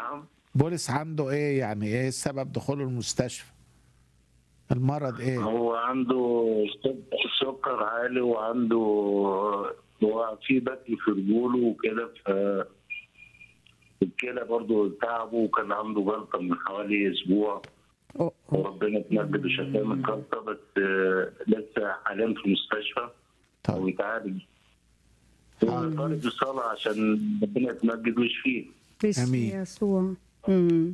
نعم بولس عنده ايه يعني ايه سبب دخوله المستشفى المرض ايه هو عنده سك- سكر عالي وعنده هو في بكي في رجوله وكده ف الكلى برضه تعبه وكان عنده جلطه من حوالي اسبوع أوه، أوه. وربنا اتمجد وشفاه من الجلطه بس آه، لسه حاليا في المستشفى طيب ويتعالج طالب الصلاة عشان ربنا يتمجد ويشفيه باسم أمين. يسوع مم.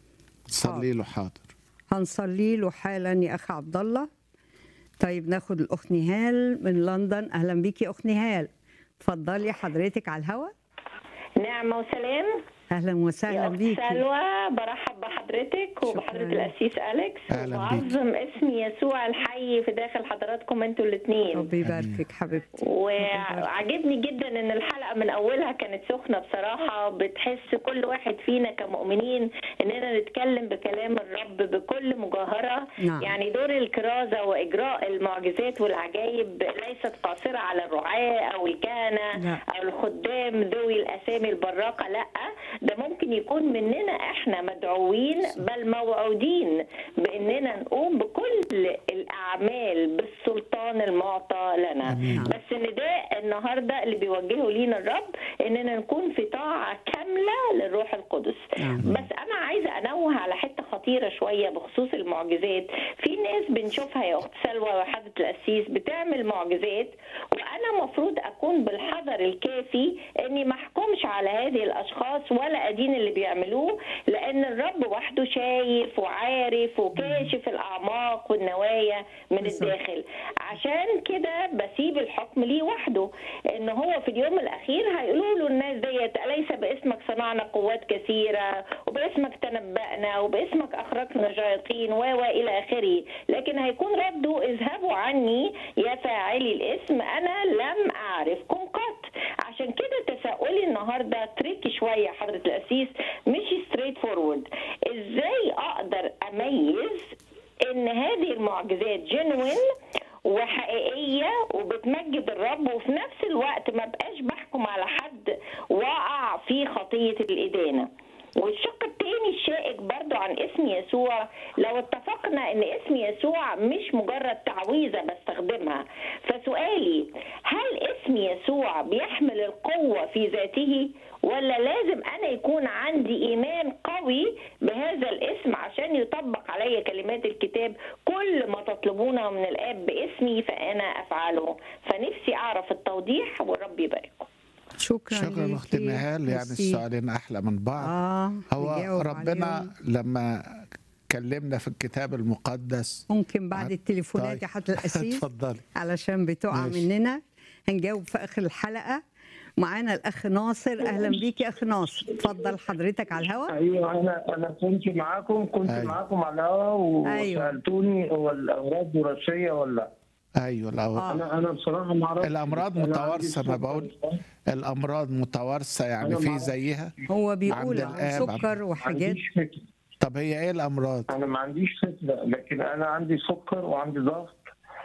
صلي له حاضر هنصلي له حالا يا اخ عبد الله طيب ناخد الاخت نهال من لندن اهلا بيكي يا اخت نهال اتفضلي حضرتك على الهواء نعمة وسلام اهلا يا وسهلا أخت بيكي سلوى برحب بحضرتك وبحضرة شكراً. الأسيس أليكس أهلاً بيك. وبعظم اسم يسوع الحي في داخل حضراتكم انتوا الاثنين ربي يباركك حبيبتي وعجبني جدا ان الحلقه من اولها كانت سخنه بصراحه بتحس كل واحد فينا كمؤمنين اننا نتكلم بكلام الرب بكل مجاهره نعم. يعني دور الكرازه واجراء المعجزات والعجائب ليست قاصره على الرعاه او الكهنه لا. او الخدام ذوي الاسامي البراقه لا ده ممكن يكون مننا احنا مدعوين بل موعودين باننا نقوم بكل الاعمال بالسلطان المعطى لنا أمين. بس نداء النهارده اللي بيوجهه لينا الرب اننا نكون في طاعه كامله للروح القدس نعم. بس انا عايزه انوه على حته خطيره شويه بخصوص المعجزات في ناس بنشوفها يا اخت سلوى وحضره القسيس بتعمل معجزات وانا مفروض اكون بالحذر الكافي اني ما احكمش على هذه الاشخاص ولا ادين اللي بيعملوه لان الرب وحده شايف وعارف وكاشف الاعماق والنوايا من بالظبط. الداخل عشان كده بسيب الحكم ليه وحده ان هو في اليوم الاخير هيقولوا له الناس ديت اليس باسمك صنعنا قوات كثيره وباسمك تنبأنا وباسمك اخرجنا شياطين و و الى اخره لكن هيكون رده اذهبوا عني يا فاعلي الاسم انا لم اعرفكم قط عشان كده تساؤلي النهارده تريكي شويه حضره القسيس مش ستريت فورورد ازاي اقدر اميز ان هذه المعجزات جنوين وحقيقيه وبتمجد الرب وفي نفس الوقت ما بقاش بحكم على حد وقع في خطيه الادانه والشق التاني الشائك برضو عن اسم يسوع لو اتفقنا ان اسم يسوع مش مجرد تعويذه بستخدمها فسؤالي هل اسم يسوع بيحمل القوه في ذاته ولا لازم انا يكون عندي ايمان قوي بهذا الاسم عشان يطبق علي كلمات الكتاب كل ما تطلبونه من الاب باسمي فانا افعله فنفسي اعرف التوضيح والرب يبارككم شكرا شكرا ليكي. اخت نهال يعني ميرسي. السؤالين احلى من بعض اه هو نجاوب ربنا عليهم. لما كلمنا في الكتاب المقدس ممكن بعد طيب. التليفونات يا حضره القسيس اتفضلي علشان بتقع ماشي. مننا هنجاوب في اخر الحلقه معانا الاخ ناصر اهلا بيك يا اخ ناصر اتفضل حضرتك على الهواء ايوه انا انا كنت معاكم كنت أيوة. معاكم على الهوا أيوة. وسالتوني هو الاوراق وراثيه ولا لا ايوه الأول. آه. انا انا بصراحه ما اعرفش الامراض أنا عندي متوارثه ما سكر. بقول الامراض متوارثه يعني أنا في معرفش. زيها هو بيقول عند عن الآب، سكر ما وحاجات عنديش فكره طب هي ايه الامراض انا ما عنديش فكره لكن انا عندي سكر وعندي ضغط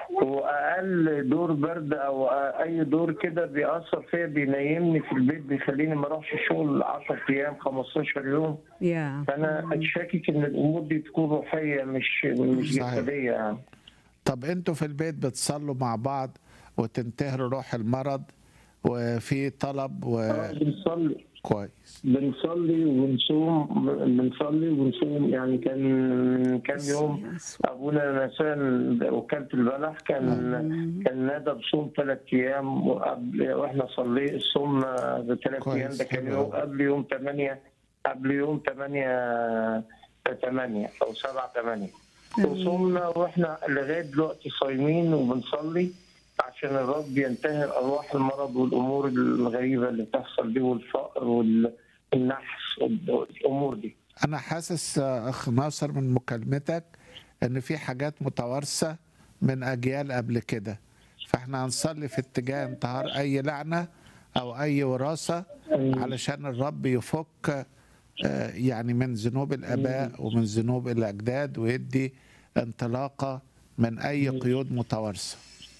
واقل دور برد او اي دور كده بيأثر فيا بينيمني في البيت بيخليني ما اروحش الشغل 10 ايام 15 يوم يا فانا شاكك ان الامور دي تكون روحيه مش مش صحيح. جسديه يعني طب انتوا في البيت بتصلوا مع بعض وتنتهروا روح المرض وفي طلب بنصلي وكويس بنصلي ونصوم بنصلي ونصوم يعني كان من كام يوم ابونا نسان وكاله البلح كان كان نادى بصوم ثلاث ايام وقبل واحنا صلي صومنا بثلاث كويس، ايام ده كان حلو يوم أوي. قبل يوم 8 قبل يوم 8 8 او 7 8 وصومنا واحنا لغايه دلوقتي صايمين وبنصلي عشان الرب ينتهر ارواح المرض والامور الغريبه اللي بتحصل دي والفقر والنحس والامور دي انا حاسس آه، اخ ناصر من مكالمتك ان في حاجات متوارثه من اجيال قبل كده فاحنا هنصلي في اتجاه انتهار اي لعنه او اي وراثه علشان الرب يفك آه، يعني من ذنوب الاباء ومن ذنوب الاجداد ويدي انطلاقه من اي قيود متوارثه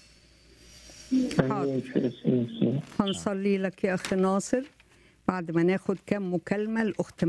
حاضر. هنصلي لك يا اخ ناصر بعد ما ناخد كم مكالمه الاخت